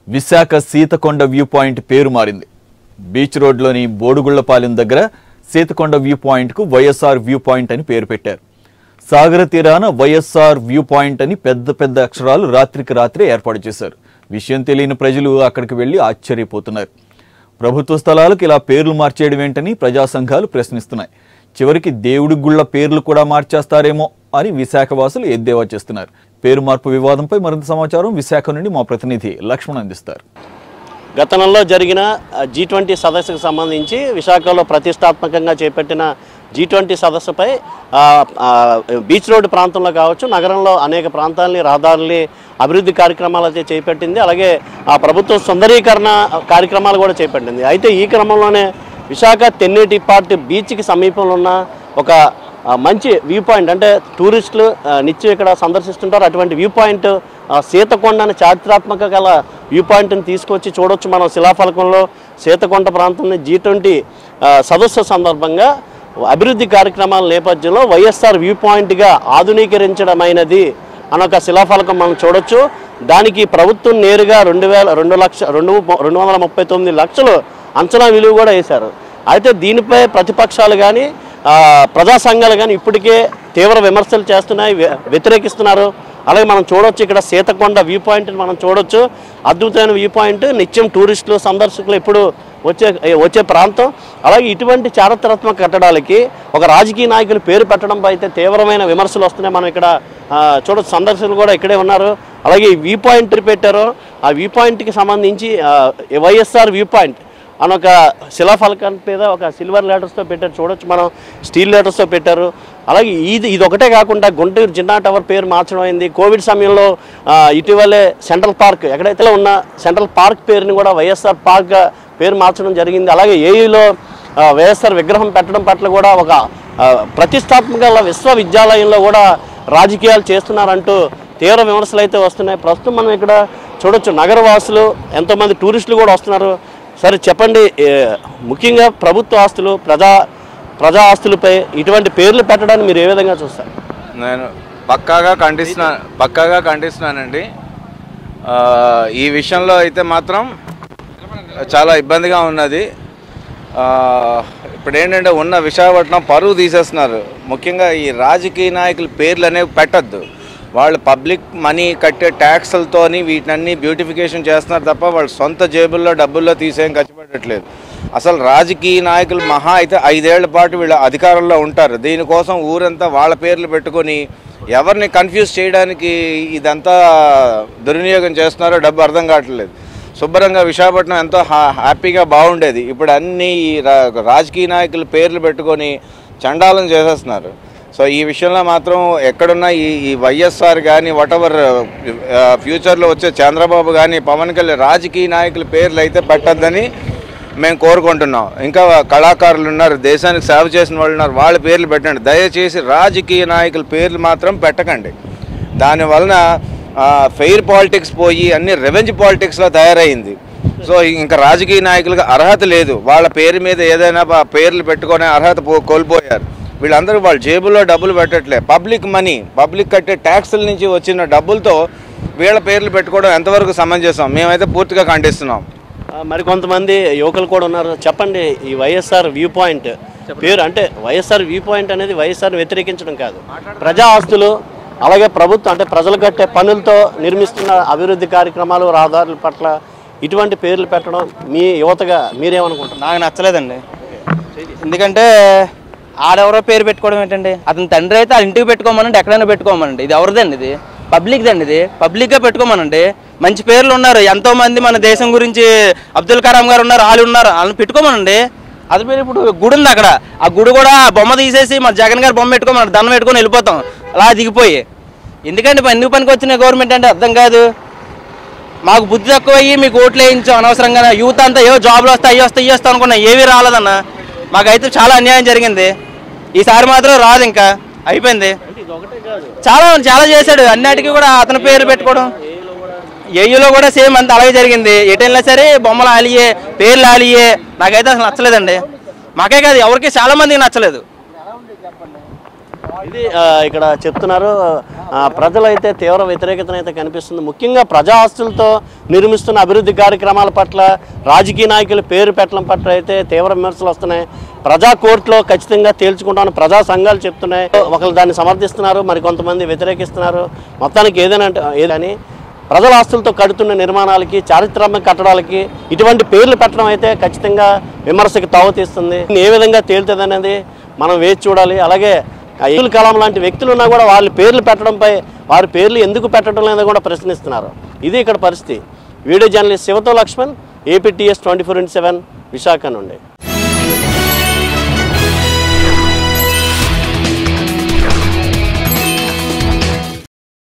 Visakha Seethakonda view point పేరు మారింది beach రోడ్లోని బోడుగుళ్లపాలెం దగ్గర సీతకొండ వ్యూ పాయింట్కు వైఎస్ఆర్ వ్యూ పాయింట్ అని పేరు పెట్టారు సాగర తీరాన వైఎస్ఆర్ వ్యూ పాయింట్ అని పెద్ద పెద్ద అక్షరాలు రాత్రికి రాత్రే ఏర్పాటు చేశారు విషయం తెలియని ప్రజలు అక్కడికి వెళ్లి ఆశ్చర్యపోతున్నారు ప్రభుత్వ స్థలాలకు ఇలా పేర్లు మార్చేయడం ఏంటని ప్రజా సంఘాలు ప్రశ్నిస్తున్నాయి చివరికి దేవుడి గుళ్ళ పేర్లు కూడా మార్చేస్తారేమో అని విశాఖ వాసులు ఎద్దేవా చేస్తున్నారు పేరు మార్పు వివాదంపై మరింత సమాచారం విశాఖ నుండి మా ప్రతినిధి లక్ష్మణ్ అందిస్తారు గతంలో జరిగిన జీ ట్వంటీ సదస్సుకు సంబంధించి విశాఖలో ప్రతిష్టాత్మకంగా చేపట్టిన జీ ట్వంటీ సదస్సుపై ఆ, ఆ, బీచ్ రోడ్డు ప్రాంతంలో కావచ్చు నగరంలో అనేక ప్రాంతాలని రహదారుల్ని అభివృద్ధి కార్యక్రమాలు అయితే చేపట్టింది అలాగే ఆ ప్రభుత్వం సుందరీకరణ కార్యక్రమాలు కూడా చేపట్టింది అయితే ఈ క్రమంలోనే విశాఖ తెన్నేటిపాటి బీచ్కి సమీపంలో ఉన్న ఒక ఆ, మంచి వ్యూ పాయింట్ అంటే టూరిస్టులు ఆ, నిత్యం ఇక్కడ సందర్శిస్తుంటారు అటువంటి వ్యూ పాయింట్ ఆ, సీతకొండ అనే చారిత్రాత్మక గల వ్యూ పాయింట్ని తీసుకొచ్చి చూడొచ్చు మనం శిలాఫలకంలో సీతకొండ ప్రాంతంలో జీ ట్వంటీ సదస్సు సందర్భంగా అభివృద్ధి కార్యక్రమాల నేపథ్యంలో వైఎస్ఆర్ వ్యూ పాయింట్గా ఆధునీకరించడమైనది అని ఒక శిలాఫలకం మనం చూడొచ్చు దానికి ప్రభుత్వం నేరుగా రెండు వేల రెండు లక్ష రెండు రెండు వందల ముప్పై తొమ్మిది లక్షలు అంచనా విలువ కూడా వేశారు అయితే దీనిపై ప్రతిపక్షాలు కానీ ప్రజా సంఘాలు కానీ ఇప్పటికే తీవ్ర విమర్శలు చేస్తున్నాయి వ్య- వ్యతిరేకిస్తున్నారు అలాగే మనం చూడొచ్చు ఇక్కడ సీతకొండ వ్యూ పాయింట్ మనం చూడొచ్చు అద్భుతమైన వ్యూ పాయింట్ నిత్యం టూరిస్టులు సందర్శకులు ఎప్పుడు వచ్చే వచ్చే ప్రాంతం అలాగే ఇటువంటి చారిత్రాత్మక కట్టడాలకి ఒక రాజకీయ నాయకులు పేరు పెట్టడంపై అయితే తీవ్రమైన విమర్శలు వస్తున్నాయి మనం ఇక్కడ ఆ, చూడొచ్చు సందర్శకులు కూడా ఇక్కడే ఉన్నారు అలాగే ఈ వ్యూ పాయింట్ పెట్టారో ఆ వ్యూ పాయింట్కి సంబంధించి ఆ, వైఎస్ఆర్ వ్యూ పాయింట్ అని ఒక శిలాఫలకం మీద ఒక సిల్వర్ లెటర్స్తో పెట్టారు చూడొచ్చు మనం స్టీల్ లెటర్స్తో పెట్టారు అలాగే ఇది ఇది ఒకటే కాకుండా గుంటూరు జిన్నా టవర్ పేరు మార్చడం అయింది కోవిడ్ సమయంలో ఆ, ఇటీవలే సెంట్రల్ పార్క్ ఎక్కడైతే ఉన్న సెంట్రల్ పార్క్ పేరుని కూడా వైఎస్ఆర్ పార్క్ పేరు మార్చడం జరిగింది అలాగే ఏఈలో వైఎస్ఆర్ విగ్రహం పెట్టడం పట్ల కూడా ఒక ఆ, ప్రతిష్టాత్మక విశ్వవిద్యాలయంలో కూడా రాజకీయాలు చేస్తున్నారంటూ తీవ్ర విమర్శలు అయితే వస్తున్నాయి ప్రస్తుతం మనం ఇక్కడ చూడొచ్చు నగరవాసులు ఎంతోమంది టూరిస్టులు కూడా వస్తున్నారు సరే చెప్పండి ఏ, ముఖ్యంగా ప్రభుత్వ ఆస్తులు ప్రజా ప్రజా ఆస్తులపై ఇటువంటి పేర్లు పెట్టడాన్ని మీరు ఏ విధంగా చూస్తారు నేను పక్కాగా ఖండిస్తున్నా పక్కాగా ఖండిస్తున్నానండి ఆ, ఈ విషయంలో అయితే మాత్రం చాలా ఇబ్బందిగా ఉన్నది ఆ, ఇప్పుడు ఏంటంటే ఉన్న విశాఖపట్నం పరువు తీసేస్తున్నారు ముఖ్యంగా ఈ రాజకీయ నాయకుల పేర్లు అనేవి పెట్టద్దు వాళ్ళు పబ్లిక్ మనీ కట్టే ట్యాక్స్లతోని వీటినన్నీ బ్యూటిఫికేషన్ చేస్తున్నారు తప్ప వాళ్ళు సొంత జేబుల్లో డబ్బుల్లో తీసేం ఖర్చు పెట్టట్లేదు అసలు రాజకీయ నాయకులు మహా అయితే ఐదేళ్ల పాటు వీళ్ళ అధికారంలో ఉంటారు దీనికోసం ఊరంతా వాళ్ళ పేర్లు పెట్టుకొని ఎవరిని కన్ఫ్యూజ్ చేయడానికి ఇదంతా దుర్వినియోగం చేస్తున్నారో డబ్బు అర్థం కావట్లేదు శుభ్రంగా విశాఖపట్నం ఎంతో హా- హ్యాపీగా బాగుండేది ఇప్పుడు అన్ని ఈ రా- రాజకీయ నాయకుల పేర్లు పెట్టుకొని చండాలం చేసేస్తున్నారు సో ఈ విషయంలో మాత్రం ఎక్కడున్నా ఈ ఈ వైఎస్ఆర్ కానీ వాటెవర్ ఫ్యూచర్లో వచ్చే చంద్రబాబు కానీ పవన్ కళ్యాణ్ రాజకీయ నాయకుల పేర్లు అయితే పెట్టద్దని మేము కోరుకుంటున్నాం ఇంకా కళాకారులు ఉన్నారు దేశానికి సేవ చేసిన వాళ్ళు ఉన్నారు వాళ్ళ పేర్లు పెట్టండి దయచేసి రాజకీయ నాయకుల పేర్లు మాత్రం పెట్టకండి దానివలన ఫెయిర్ పాలిటిక్స్ పోయి అన్ని రెవెంజ్ పాలిటిక్స్లో తయారైంది సో ఇంకా రాజకీయ నాయకులకు అర్హత లేదు వాళ్ళ పేరు మీద ఏదైనా ప- పేర్లు పెట్టుకునే అర్హత పో- కోల్పోయారు వీళ్ళందరూ వాళ్ళ జేబులో డబ్బులు పెట్టట్లే పబ్లిక్ మనీ పబ్లిక్ కట్టే ట్యాక్సుల నుంచి వచ్చిన డబ్బులతో వీళ్ళ పేర్లు పెట్టుకోవడం ఎంతవరకు సమంజసం మేమైతే పూర్తిగా ఖండిస్తున్నాం ఆ, మరికొంతమంది యువకులు కూడా ఉన్నారు చెప్పండి ఈ వైఎస్ఆర్ వ్యూ పాయింట్ పేరు అంటే వైఎస్ఆర్ వ్యూ పాయింట్ అనేది వైఎస్ఆర్ వ్యతిరేకించడం కాదు ప్రజా ఆస్తులు అలాగే ప్రభుత్వం అంటే ప్రజలు కట్టే పనులతో నిర్మిస్తున్న అభివృద్ధి కార్యక్రమాలు రహదారుల పట్ల ఇటువంటి పేర్లు పెట్టడం మీ యువతగా మీరేమనుకుంటున్నారు నాకు నచ్చలేదండి ఎందుకంటే ఆడెవరో పేరు పెట్టుకోవడం ఏంటండి అతని తండ్రి అయితే ఆ ఇంటికి పెట్టుకోమనండి ఎక్కడైనా పెట్టుకోమనండి ఇది ఎవరిదండి ఇది పబ్లిక్ దండి ఇది పబ్లిక్గా పెట్టుకోమనండి మంచి పేర్లు ఉన్నారు ఎంతో మంది మన దేశం గురించి అబ్దుల్ కలాం గారు ఉన్నారు వాళ్ళు ఉన్నారు వాళ్ళని పెట్టుకోమనండి అది మీరు ఇప్పుడు గుడి ఉంది అక్కడ ఆ గుడి కూడా బొమ్మ తీసేసి మన జగన్ గారు బొమ్మ పెట్టుకోమన్నారు దండం పెట్టుకొని వెళ్ళిపోతాం అలా దిగిపోయి ఎందుకంటే ఎందుకు పనికి వచ్చిన గవర్నమెంట్ అంటే అర్థం కాదు మాకు బుద్ధి తక్కువ అయ్యి మీకు ఓట్లు వేయించాం అనవసరంగా యూత్ అంతా ఏవో జాబ్లు వస్తాయి అవి వస్తాయి ఇవి వస్తాయి అనుకున్నా ఏమీ రాలేదన్న మాకైతే చాలా అన్యాయం జరిగింది ఈసారి మాత్రం రాదు ఇంకా అయిపోయింది చాలా చాలా చేశాడు అన్నిటికీ కూడా అతని పేరు పెట్టుకోవడం ఏయులో కూడా సేమ్ అంత అలాగే జరిగింది ఎటైనా సరే బొమ్మలు ఆలియే పేర్లు ఆలియే నాకైతే అసలు నచ్చలేదండి మాకే కాదు ఎవరికి చాలా మందికి నచ్చలేదు ఇది ఆ, ఇక్కడ చెప్తున్నారు ఆ, ప్రజలైతే తీవ్ర వ్యతిరేకత అయితే కనిపిస్తుంది ముఖ్యంగా ప్రజా ఆస్తులతో నిర్మిస్తున్న అభివృద్ధి కార్యక్రమాల పట్ల రాజకీయ నాయకుల పేరు పెట్టడం పట్ల అయితే తీవ్ర విమర్శలు వస్తున్నాయి ప్రజా కోర్టులో ఖచ్చితంగా తేల్చుకుంటామని ప్రజా సంఘాలు చెప్తున్నాయి ఒకరు దాన్ని సమర్థిస్తున్నారు మరి కొంతమంది వ్యతిరేకిస్తున్నారు మొత్తానికి ఏదైనా అంటే- ఏదని ప్రజల ఆస్తులతో కడుతున్న నిర్మాణాలకి చారిత్రాత్మక కట్టడాలకి ఇటువంటి పేర్లు పెట్టడం అయితే ఖచ్చితంగా విమర్శకు తావుతీస్తుంది ఏ విధంగా తేలుతుంది అనేది మనం వేచి చూడాలి అలాగే ఆ అబ్దుల్ కలాం లాంటి వ్యక్తులు ఉన్నా కూడా వాళ్ళ పేర్లు పెట్టడంపై వారి పేర్లు ఎందుకు పెట్టడం లేదో కూడా ప్రశ్నిస్తున్నారు ఇది ఇక్కడ పరిస్థితి వీడియో జర్నలిస్ట్ శివతో Lakshman APTS twenty four into seven Visakha నుండి